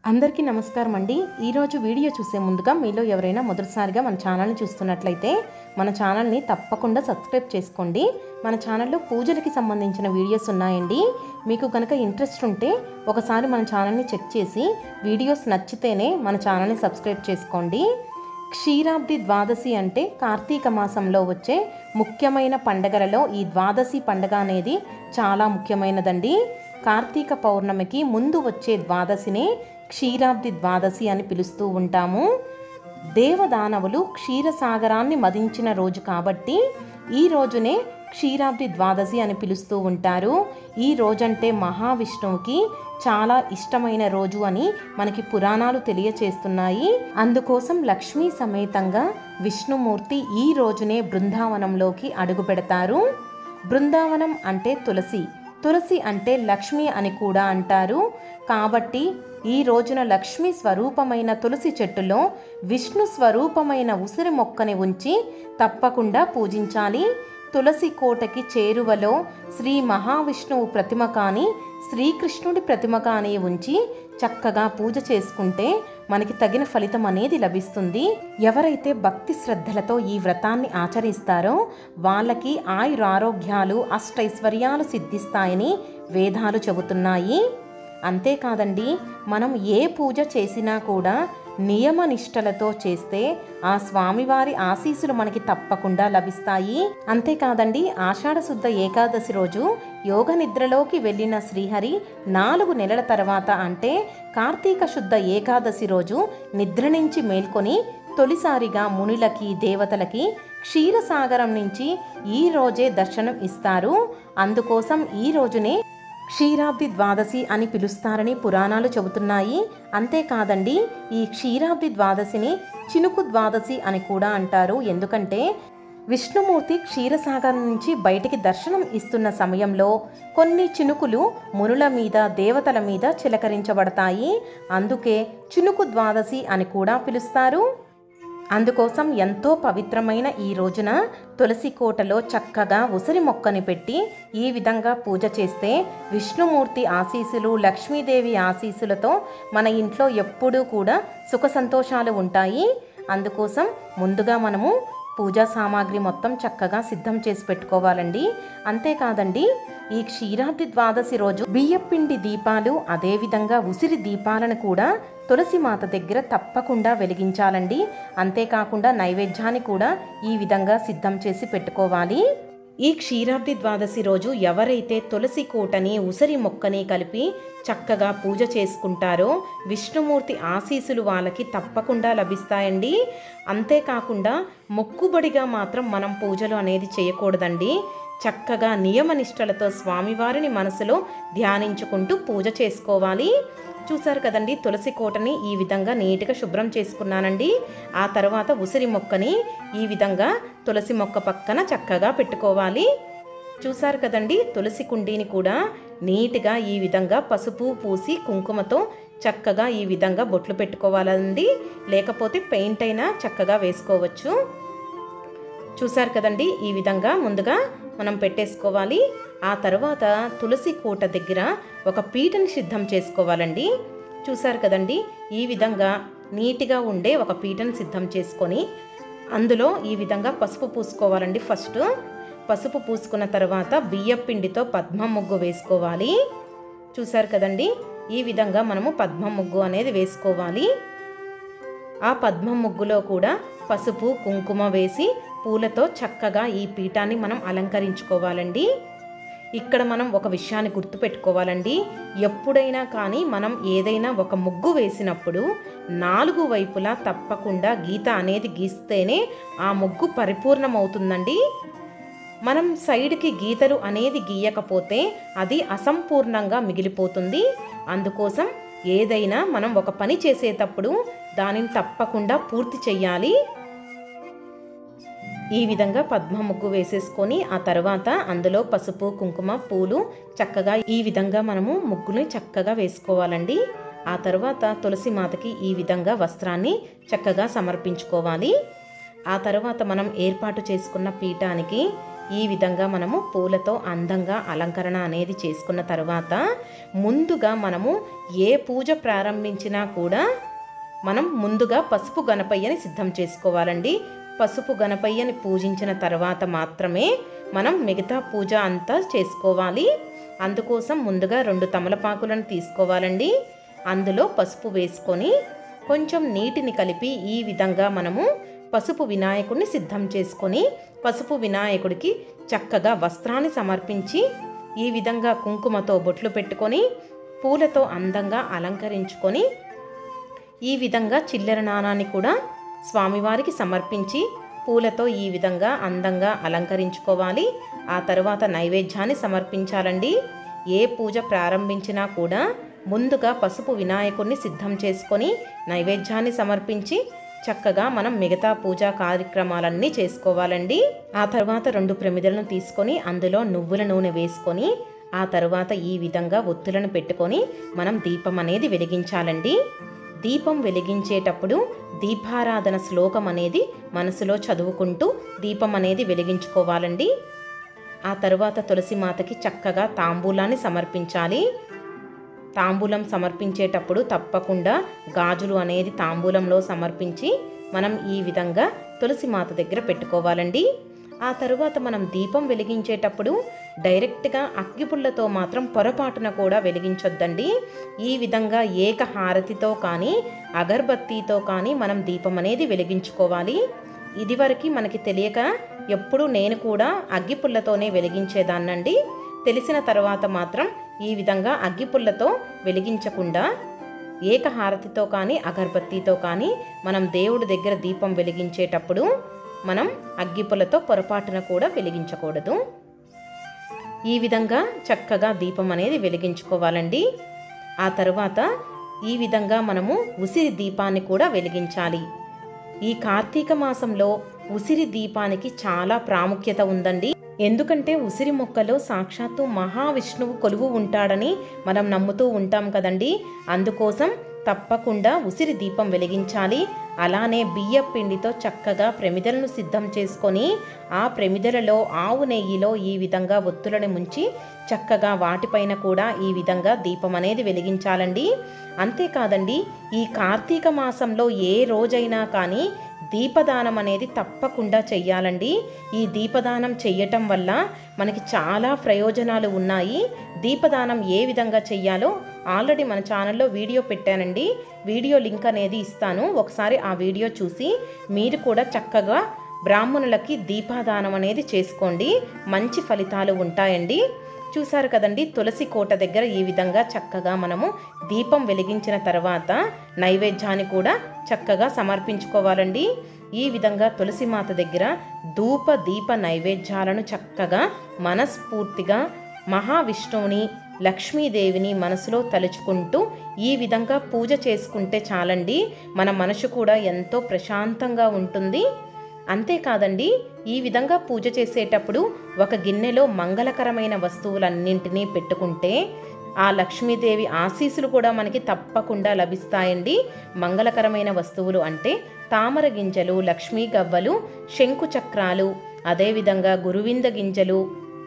అందరికీ నమస్కారం అండి ఈరోజు వీడియో చూసే ముందుగా మీలో ఎవరైనా మొదటిసారిగా మన ఛానల్ని చూస్తున్నట్లయితే మన ఛానల్ని తప్పకుండా సబ్స్క్రైబ్ చేసుకోండి మన ఛానల్లో పూజలకి సంబంధించిన వీడియోస్ ఉన్నాయండి మీకు కనుక ఇంట్రెస్ట్ ఉంటే ఒకసారి మన ఛానల్ని చెక్ చేసి వీడియోస్ నచ్చితేనే మన ఛానల్ని సబ్స్క్రైబ్ చేసుకోండి క్షీరాబ్ది ద్వాదశి అంటే కార్తీక మాసంలో వచ్చే ముఖ్యమైన పండగలలో ఈ ద్వాదశి పండగ అనేది చాలా ముఖ్యమైనదండి కార్తీక పౌర్ణమికి ముందు వచ్చే ద్వాదశినే క్షీరాబ్ది ద్వాదశి అని పిలుస్తూ ఉంటాము దేవదానవులు క్షీరసాగరాన్ని మదించిన రోజు కాబట్టి ఈ రోజునే క్షీరాబ్ది ద్వాదశి అని పిలుస్తూ ఉంటారు ఈ రోజంటే మహావిష్ణువుకి చాలా ఇష్టమైన రోజు అని మనకి పురాణాలు తెలియచేస్తున్నాయి అందుకోసం లక్ష్మీ సమేతంగా విష్ణుమూర్తి ఈ రోజునే బృందావనంలోకి అడుగు పెడతారు బృందావనం అంటే తులసి తులసి అంటే లక్ష్మి అని కూడా అంటారు కాబట్టి ఈ రోజున లక్ష్మి స్వరూపమైన తులసి చెట్టులో విష్ణు స్వరూపమైన ఉసిరి మొక్కని ఉంచి తప్పకుండా పూజించాలి తులసి కోటకి చేరువలో శ్రీ మహావిష్ణువు ప్రతిమ కానీ శ్రీకృష్ణుడి ప్రతిమ కానీ ఉంచి చక్కగా పూజ చేసుకుంటే మనకి తగిన ఫలితం అనేది లభిస్తుంది ఎవరైతే భక్తి శ్రద్ధలతో ఈ వ్రతాన్ని ఆచరిస్తారో వాళ్ళకి ఆయురారోగ్యాలు అష్టైశ్వర్యాలు సిద్ధిస్తాయని వేదాలు చెబుతున్నాయి అంతేకాదండి మనం ఏ పూజ చేసినా కూడా నియమ నిష్టలతో చేస్తే ఆ స్వామివారి ఆశీస్సులు మనకి తప్పకుండా లభిస్తాయి అంతేకాదండి ఆషాఢ శుద్ధ ఏకాదశి రోజు యోగ నిద్రలోకి వెళ్ళిన శ్రీహరి నాలుగు నెలల తర్వాత అంటే కార్తీక శుద్ధ ఏకాదశి రోజు నిద్ర నుంచి మేల్కొని తొలిసారిగా మునులకి దేవతలకి క్షీరసాగరం నుంచి ఈ రోజే దర్శనం ఇస్తారు అందుకోసం ఈ రోజునే క్షీరాబ్ది ద్వాదశి అని పిలుస్తారని పురాణాలు చెబుతున్నాయి అంతేకాదండి ఈ క్షీరాబ్ది ద్వాదశిని చినుకు ద్వాదశి అని కూడా అంటారు ఎందుకంటే విష్ణుమూర్తి క్షీరసాగరం నుంచి బయటికి దర్శనం ఇస్తున్న సమయంలో కొన్ని చినుకులు మునుల మీద దేవతల మీద చిలకరించబడతాయి అందుకే చినుకు ద్వాదశి అని కూడా పిలుస్తారు అందుకోసం ఎంతో పవిత్రమైన ఈ రోజున తులసి కోటలో చక్కగా ఉసిరి మొక్కని పెట్టి ఈ విధంగా పూజ చేస్తే విష్ణుమూర్తి ఆశీస్సులు లక్ష్మీదేవి ఆశీస్సులతో మన ఇంట్లో ఎప్పుడూ కూడా సుఖ సంతోషాలు ఉంటాయి అందుకోసం ముందుగా మనము పూజా సామాగ్రి మొత్తం చక్కగా సిద్ధం చేసి పెట్టుకోవాలండి అంతేకాదండి ఈ క్షీరాబ్ది ద్వాదశి రోజు బియ్యపిండి దీపాలు అదేవిధంగా ఉసిరి దీపాలను కూడా తులసి మాత దగ్గర తప్పకుండా వెలిగించాలండి అంతేకాకుండా నైవేద్యాన్ని కూడా ఈ విధంగా సిద్ధం చేసి పెట్టుకోవాలి ఈ క్షీరాబ్ది ద్వాదశి రోజు ఎవరైతే తులసి కోటని ఉసిరి మొక్కని కలిపి చక్కగా పూజ చేసుకుంటారో విష్ణుమూర్తి ఆశీస్సులు వాళ్ళకి తప్పకుండా లభిస్తాయండి అంతేకాకుండా మొక్కుబడిగా మాత్రం మనం పూజలు అనేది చేయకూడదండి చక్కగా నియమనిష్టలతో స్వామివారిని మనసులో ధ్యానించుకుంటూ పూజ చేసుకోవాలి చూసారు కదండి తులసి కోటని ఈ విధంగా నీట్గా శుభ్రం చేసుకున్నానండి ఆ తర్వాత ఉసిరి మొక్కని ఈ విధంగా తులసి మొక్క పక్కన చక్కగా పెట్టుకోవాలి చూసారు కదండి తులసి కుండీని కూడా నీట్గా ఈ విధంగా పసుపు పూసి కుంకుమతో చక్కగా ఈ విధంగా బొట్లు పెట్టుకోవాలండి లేకపోతే పెయింట్ అయినా చక్కగా వేసుకోవచ్చు చూసారు కదండి ఈ విధంగా ముందుగా మనం పెట్టేసుకోవాలి ఆ తర్వాత తులసి కోట దగ్గర ఒక పీటని సిద్ధం చేసుకోవాలండి చూసారు కదండి ఈ విధంగా నీట్గా ఉండే ఒక పీటను సిద్ధం చేసుకొని అందులో ఈ విధంగా పసుపు పూసుకోవాలండి ఫస్ట్ పసుపు పూసుకున్న తర్వాత బియ్యం పిండితో పద్మ ముగ్గు వేసుకోవాలి చూసారు కదండి ఈ విధంగా మనము పద్మ ముగ్గు అనేది వేసుకోవాలి ఆ పద్మ ముగ్గులో కూడా పసుపు కుంకుమ వేసి పూలతో చక్కగా ఈ పీఠాన్ని మనం అలంకరించుకోవాలండి ఇక్కడ మనం ఒక విషయాన్ని గుర్తుపెట్టుకోవాలండి ఎప్పుడైనా కానీ మనం ఏదైనా ఒక ముగ్గు వేసినప్పుడు నాలుగు వైపులా తప్పకుండా గీత అనేది గీస్తేనే ఆ ముగ్గు పరిపూర్ణమవుతుందండి మనం సైడ్కి గీతలు అనేది గీయకపోతే అది అసంపూర్ణంగా మిగిలిపోతుంది అందుకోసం ఏదైనా మనం ఒక పని చేసేటప్పుడు దానిని తప్పకుండా పూర్తి చెయ్యాలి ఈ విధంగా పద్మ ముగ్గు వేసేసుకొని ఆ తర్వాత అందులో పసుపు కుంకుమ పూలు చక్కగా ఈ విధంగా మనము ముగ్గుని చక్కగా వేసుకోవాలండి ఆ తర్వాత తులసి మాతకి ఈ విధంగా వస్త్రాన్ని చక్కగా సమర్పించుకోవాలి ఆ తర్వాత మనం ఏర్పాటు చేసుకున్న పీఠానికి ఈ విధంగా మనము పూలతో అందంగా అలంకరణ అనేది చేసుకున్న తర్వాత ముందుగా మనము ఏ పూజ ప్రారంభించినా కూడా మనం ముందుగా పసుపు గణపయ్యని సిద్ధం చేసుకోవాలండి పసుపు గణపయ్యని పూజించిన తర్వాత మాత్రమే మనం మిగతా పూజ అంతా చేసుకోవాలి అందుకోసం ముందుగా రెండు తమలపాకులను తీసుకోవాలండి అందులో పసుపు వేసుకొని కొంచెం నీటిని కలిపి ఈ విధంగా మనము పసుపు వినాయకుడిని సిద్ధం చేసుకొని పసుపు వినాయకుడికి చక్కగా వస్త్రాన్ని సమర్పించి ఈ విధంగా కుంకుమతో బొట్లు పెట్టుకొని పూలతో అందంగా అలంకరించుకొని ఈ విధంగా చిల్లర నాణాన్ని కూడా స్వామివారికి సమర్పించి పూలతో ఈ విధంగా అందంగా అలంకరించుకోవాలి ఆ తర్వాత నైవేద్యాన్ని సమర్పించాలండి ఏ పూజ ప్రారంభించినా కూడా ముందుగా పసుపు వినాయకుడిని సిద్ధం చేసుకొని నైవేద్యాన్ని సమర్పించి చక్కగా మనం మిగతా పూజా కార్యక్రమాలన్నీ చేసుకోవాలండి ఆ తర్వాత రెండు ప్రమిదలను తీసుకొని అందులో నువ్వుల నూనె వేసుకొని ఆ తర్వాత ఈ విధంగా ఒత్తులను పెట్టుకొని మనం దీపం అనేది వెలిగించాలండి దీపం వెలిగించేటప్పుడు దీపారాధన శ్లోకం అనేది మనసులో చదువుకుంటూ దీపం అనేది వెలిగించుకోవాలండి ఆ తరువాత తులసి మాతకి చక్కగా తాంబూలాన్ని సమర్పించాలి తాంబూలం సమర్పించేటప్పుడు తప్పకుండా గాజులు అనేది తాంబూలంలో సమర్పించి మనం ఈ విధంగా తులసి మాత దగ్గర పెట్టుకోవాలండి ఆ తరువాత మనం దీపం వెలిగించేటప్పుడు డైరెక్ట్గా అగ్గిపుల్లతో మాత్రం పొరపాటున కూడా వెలిగించొద్దండి ఈ విధంగా ఏక హారతితో కానీ అగర్బత్తితో కానీ మనం దీపం అనేది వెలిగించుకోవాలి ఇదివరకు మనకి తెలియక ఎప్పుడు నేను కూడా అగ్గిపుల్లతోనే వెలిగించేదాన్నండి తెలిసిన తర్వాత మాత్రం ఈ విధంగా అగ్గిపుల్లతో వెలిగించకుండా ఏకహారతితో కానీ అగరబత్తితో కానీ మనం దేవుడి దగ్గర దీపం వెలిగించేటప్పుడు మనం అగ్గిపుల్లతో పొరపాటున కూడా వెలిగించకూడదు ఈ విధంగా చక్కగా దీపం అనేది వెలిగించుకోవాలండి ఆ తరువాత ఈ విధంగా మనము ఉసిరి దీపాన్ని కూడా వెలిగించాలి ఈ కార్తీక మాసంలో ఉసిరి దీపానికి చాలా ప్రాముఖ్యత ఉందండి ఎందుకంటే ఉసిరి మొక్కలో సాక్షాత్తు మహావిష్ణువు కొలువు ఉంటాడని మనం నమ్ముతూ ఉంటాం కదండి అందుకోసం తప్పకుండా ఉసిరి దీపం వెలిగించాలి అలానే బియ్య పిండితో చక్కగా ప్రమిదలను సిద్ధం చేసుకొని ఆ ప్రమిదలలో ఆవు నెయ్యిలో ఈ విధంగా ఒత్తులను ముంచి చక్కగా వాటిపైన కూడా ఈ విధంగా దీపం అనేది వెలిగించాలండి అంతేకాదండి ఈ కార్తీక మాసంలో ఏ రోజైనా కానీ దీపదానం అనేది తప్పకుండా చెయ్యాలండి ఈ దీపదానం చెయ్యటం వల్ల మనకి చాలా ప్రయోజనాలు ఉన్నాయి దీపదానం ఏ విధంగా చెయ్యాలో ఆల్రెడీ మన ఛానల్లో వీడియో పెట్టానండి వీడియో లింక్ అనేది ఇస్తాను ఒకసారి ఆ వీడియో చూసి మీరు కూడా చక్కగా బ్రాహ్మణులకి దీపాదానం అనేది చేసుకోండి మంచి ఫలితాలు ఉంటాయండి చూసారు కదండి తులసి కోట దగ్గర ఈ విధంగా చక్కగా మనము దీపం వెలిగించిన తర్వాత నైవేద్యాన్ని కూడా చక్కగా సమర్పించుకోవాలండి ఈ విధంగా తులసి మాత దగ్గర ధూప దీప నైవేద్యాలను చక్కగా మనస్ఫూర్తిగా మహావిష్ణువుని లక్ష్మీదేవిని మనసులో తలుచుకుంటూ ఈ విధంగా పూజ చేసుకుంటే చాలండి మన మనసు కూడా ఎంతో ప్రశాంతంగా ఉంటుంది అంతేకాదండి ఈ విధంగా పూజ చేసేటప్పుడు ఒక గిన్నెలో మంగళకరమైన వస్తువులన్నింటినీ పెట్టుకుంటే ఆ లక్ష్మీదేవి ఆశీస్సులు కూడా మనకి తప్పకుండా లభిస్తాయండి మంగళకరమైన వస్తువులు అంటే తామర గింజలు లక్ష్మీ గవ్వలు శంకు చక్రాలు అదేవిధంగా గురువింద గింజలు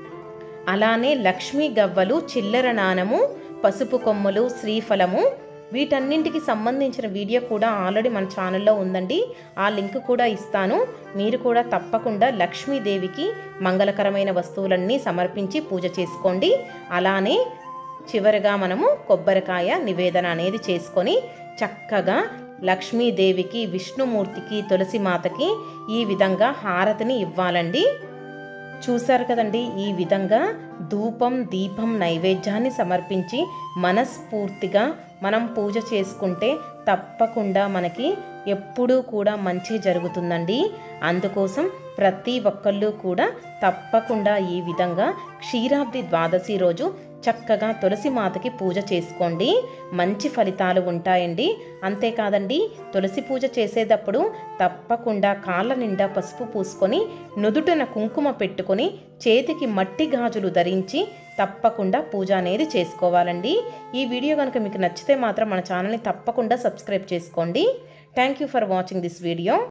అలానే లక్ష్మీ గవ్వలు చిల్లర నాణము పసుపు కొమ్ములు శ్రీఫలము వీటన్నింటికి సంబంధించిన వీడియో కూడా ఆల్రెడీ మన ఛానల్లో ఉందండి ఆ లింక్ కూడా ఇస్తాను మీరు కూడా తప్పకుండా లక్ష్మీదేవికి మంగళకరమైన వస్తువులన్నీ సమర్పించి పూజ చేసుకోండి అలానే చివరిగా మనము కొబ్బరికాయ నివేదన అనేది చేసుకొని చక్కగా లక్ష్మీదేవికి విష్ణుమూర్తికి తులసి మాతకి ఈ విధంగా హారతిని ఇవ్వాలండి చూశారు కదండి ఈ విధంగా ధూపం దీపం నైవేద్యాన్ని సమర్పించి మనస్ఫూర్తిగా మనం పూజ చేసుకుంటే తప్పకుండా మనకి ఎప్పుడూ కూడా మంచి జరుగుతుందండి అందుకోసం ప్రతి ఒక్కళ్ళు కూడా తప్పకుండా ఈ విధంగా క్షీరాబ్ది ద్వాదశి రోజు చక్కగా తులసి మాతకి పూజ చేసుకోండి మంచి ఫలితాలు ఉంటాయండి అంతేకాదండి తులసి పూజ చేసేటప్పుడు తప్పకుండా కాళ్ళ నిండా పసుపు పూసుకొని నుదుటిన కుంకుమ పెట్టుకొని చేతికి మట్టి గాజులు ధరించి తప్పకుండా పూజ అనేది చేసుకోవాలండి ఈ వీడియో కనుక మీకు నచ్చితే మాత్రం మన ఛానల్ని తప్పకుండా సబ్స్క్రైబ్ చేసుకోండి thank you for watching this video